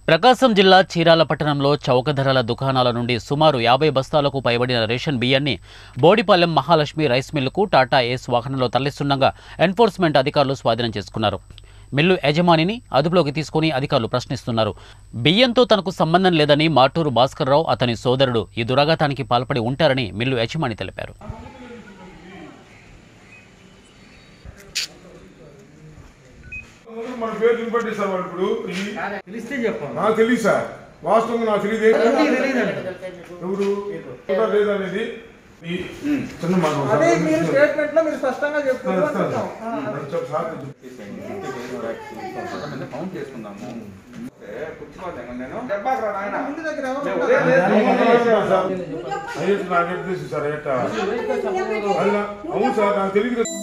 ప్రకాశం జిల్లా చీరాల పట్టణంలో చౌక ధరల దుకాణాల నుండి సుమారు యాభై బస్తాలకు పైబడిన రేషన్ బియ్యాన్ని బోడిపాలెం మహాలక్ష్మి రైస్ మిల్లుకు టాటా ఏస్ వాహనంలో తరలిస్తుండగా ఎన్ఫోర్స్మెంట్ అధికారులు స్వాధీనం చేసుకున్నారు మిల్లు యజమానిని అదుపులోకి తీసుకుని అధికారులు ప్రశ్నిస్తున్నారు బియ్యంతో తనకు సంబంధం లేదని మాటూరు భాస్కర్రావు అతని సోదరుడు ఈ దురాఘాతానికి పాల్పడి ఉంటారని మిల్లు యజమాని తెలిపారు ముందు మన పేరు నిలబడి సార్ వాళ్ళు ఇప్పుడు ఈ పిలిస్తే చెప్పాను నాకు తెలియదు సార్ వాస్తవంగా నాకు తెలియదు ఎవరు ఉంటారు లేదనేది ఈ చిన్న మాట సార్. అదే మీరు స్టేట్మెంట్ లో మీరు స్పష్టంగా సార్, చెప్తున్నారు సార్, అంటున్నాం. సార్. చెప్పు సార్ చెప్పు. కౌంట్ చేసుకుందాము కూర్చోవాలి నేను చెప్పాకరా నాయన ముందు దగ్గర ఎవరు నేను ఉంటారు? ఉదయం లేచి అవును ఫోన్ సార్. చేశాను. అయ్యో నాకు ఎట్లా తెలుసు సార్ ఎట్లా అది నా- అవును సార్ నాకు తెలియదు కదా.